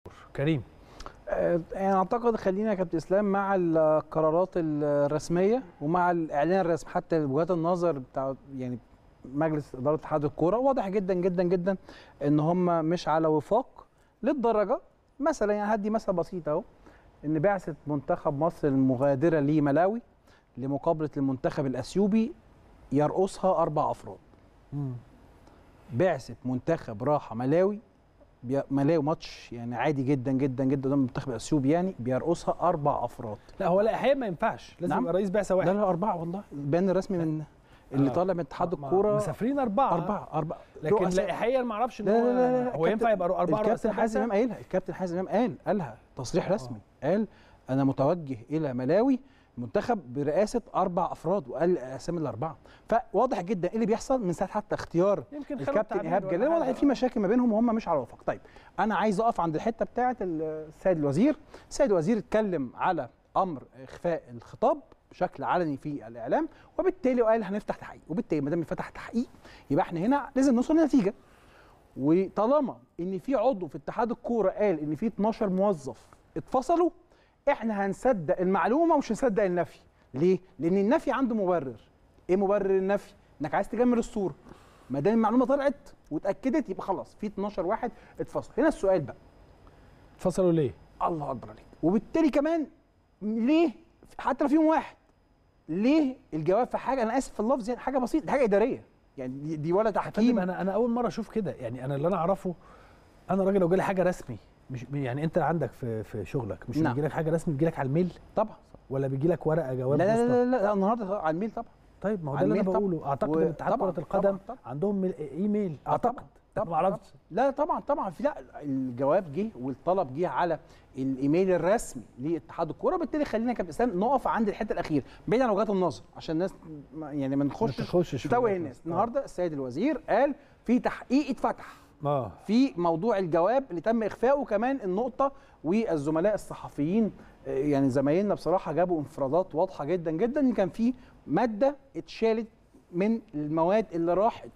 كريم آه، يعني اعتقد خلينا يا كابتن اسلام مع القرارات الرسميه ومع الاعلان الرسمي حتى وجهات النظر بتاع يعني مجلس اداره اتحاد الكوره واضح جدا جدا جدا ان هم مش على وفاق للدرجه مثلا يعني هدي مثل بسيط اهو ان بعثه منتخب مصر المغادره لملاوي لمقابله المنتخب الاثيوبي يرقصها اربع افراد بعثه منتخب راحه ملاوي بي- ملاوي ماتش يعني عادي جدا جدا جدا قدام المنتخب الاثيوبي يعني بيرقصها اربع افراد لا هو لا احيانا ما ينفعش لازم نعم. يبقى رئيس بعثه لا واحد لا اربعه والله البيان الرسمي من اللي آه. طالع من اتحاد ما- الكوره مسافرين اربعه اربعه اربعه لكن رؤساء. لائحيا ما اعرفش ان لا هو لا لا لا هو ينفع يبقى اربعه الكابتن رؤساء حازم امام بعثة؟ قايلها الكابتن حازم امام قال قالها تصريح رسمي قال انا متوجه الى ملاوي منتخب برئاسه اربع افراد وقال اسامي الاربعه فواضح جدا ايه اللي بيحصل من ساعه حتى اختيار يمكن خلوا الكابتن التعبير ايهاب ولا جلال واضح حاجة. ان في مشاكل ما بينهم وهم مش على وفاق طيب انا عايز اقف عند الحته بتاعه السيد الوزير السيد الوزير اتكلم على امر اخفاء الخطاب بشكل علني في الاعلام وبالتالي قال هنفتح تحقيق وبالتالي ما دام فتح تحقيق يبقى احنا هنا لازم نوصل لنتيجه وطالما ان في عضو في اتحاد الكوره قال ان في 12 موظف اتفصلوا احنا هنصدق المعلومه ومش هنصدق النفي ليه لان النفي عنده مبرر ايه مبرر النفي انك عايز تجمل الصوره ما دام المعلومه طلعت واتاكدت يبقى خلاص في 12 واحد اتفصل هنا السؤال بقى فصلوا ليه؟ الله اكبر عليك وبالتالي كمان ليه حتى لو فيهم واحد ليه الجواب في حاجه انا اسف في اللفظ يعني حاجه بسيطه دي حاجه اداريه يعني دي, دي ولا فندم تحكيم انا انا اول مره اشوف كده يعني انا اللي انا اعرفه انا راجل لو جالي حاجه رسمي مش يعني انت عندك في في شغلك مش نعم. بيجي لك حاجه رسمي بيجي لك على الميل طبعا ولا بيجي لك ورقه لا جواب لا لا, بوسطة؟ لا, لا, لا النهارده على الميل طبعا طيب ما هو ده على اللي انا الميل طبعا. بقوله اعتقد و- ان اتحاد طبعاً، كره القدم طبعاً، طبعاً. عندهم ميل- ايميل آه، اعتقد طبعاً، ما طبعاً، اعرفش لا طبعا طبعا في لا الجواب جه والطلب جه على الايميل الرسمي لاتحاد الكوره بالتالي خلينا يا كابتن اسلام نقف عند الحته الاخيره بعيد عن وجهات النظر عشان الناس ما- يعني ما نخشش تخشش في نتوه وجهات الناس النظر. النهارده السيد الوزير قال في تحقيق اتفتح اه في موضوع الجواب اللي تم اخفائه كمان النقطه والزملاء الصحفيين آه، يعني زمايلنا بصراحه جابوا انفرادات واضحه جدا جدا ان كان في ماده اتشالت من المواد اللي راحت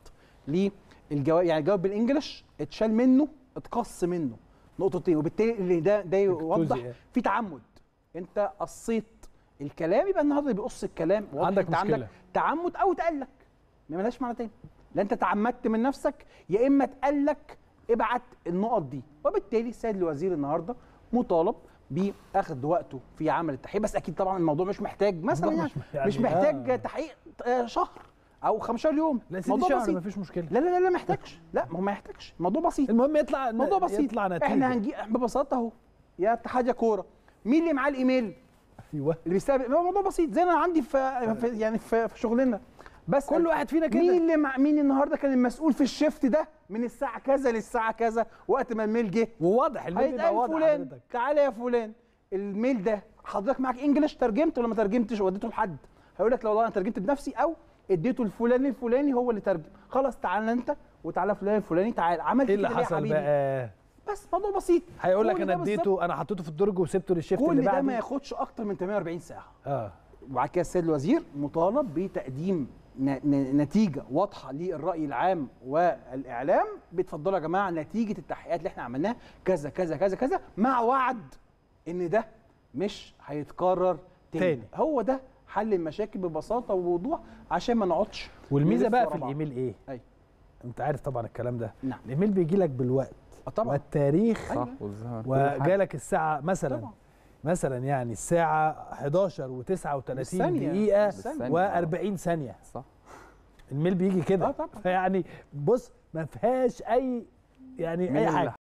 للجواب يعني الجواب بالانجلش اتشال منه اتقص منه نقطتين وبالتالي اللي ده ده يوضح يعني. في تعمد انت قصيت الكلام يبقى النهارده اللي بيقص الكلام واضح عندك انت مشكلة. عندك تعمد او تقلك ما ملهاش معنى تاني لا انت تعمدت من نفسك يا اما اتقلك ابعت النقط دي وبالتالي السيد الوزير النهارده مطالب باخذ وقته في عمل التحقيق بس اكيد طبعا الموضوع مش محتاج مثلا الموضوع يعني مش- يعني مش محتاج آه. تحقيق آه، شهر او 15 يوم لا سيدي موضوع شهر بسيط مفيش مشكله لا لا لا لا ما يحتاجش لا ما هو ما يحتاجش الموضوع بسيط المهم يطلع موضوع بسيط يطلع نتيجه احنا هنجي ببساطه اهو يا اتحاد يا كوره مين اللي معاه الايميل ايوه اللي بيستقبل هو موضوع بسيط زي انا عندي في, في يعني في, في شغلنا بس كل واحد فينا كده. مين اللي مع مين النهارده كان المسؤول في الشيفت ده من الساعه كذا للساعه كذا وقت ما الميل جه وواضح الميل بيبقى هيتقال واضح فلان حضرتك تعالى يا فلان الميل ده حضرتك معاك انجلش ترجمت ولا ما ترجمتش وديته لحد هيقول لك لو والله انا ترجمت بنفسي او اديته الفلاني الفلاني هو اللي ترجم خلاص تعالى انت وتعالى فلان الفلاني تعالى عملت ايه اللي كده ليه يا حصل حبيبي بقى بس موضوع بسيط هيقول لك كل انا ده بالظبط. اديته انا حطيته في الدرج وسبته للشيفت اللي كل ده ما بعدي ياخدش اكتر من 48 ساعه اه وبعد كده السيد الوزير مطالب بتقديم ن- ن- نتيجه واضحه للراي العام والاعلام بتفضلوا يا جماعه نتيجه التحقيقات اللي احنا عملناها كذا كذا كذا كذا مع وعد ان ده مش هيتكرر تاني, تاني. هو ده حل المشاكل ببساطه ووضوح عشان ما نقعدش والميزه نلف بقى ورا في بعض. الايميل ايه أيوة. انت عارف طبعا الكلام ده نعم. الايميل بيجي لك بالوقت آه طبعا والتاريخ أيوة. صح والزهر كل حاجة. وجالك الساعه مثلا طبعا مثلا يعني الساعه 11 و39 بالثانية. دقيقه بالثانية. و40 ثانيه صح الميل بيجي كده آه طبعا. فيعني بص ما فيهاش اي يعني مين اي اللي حاجه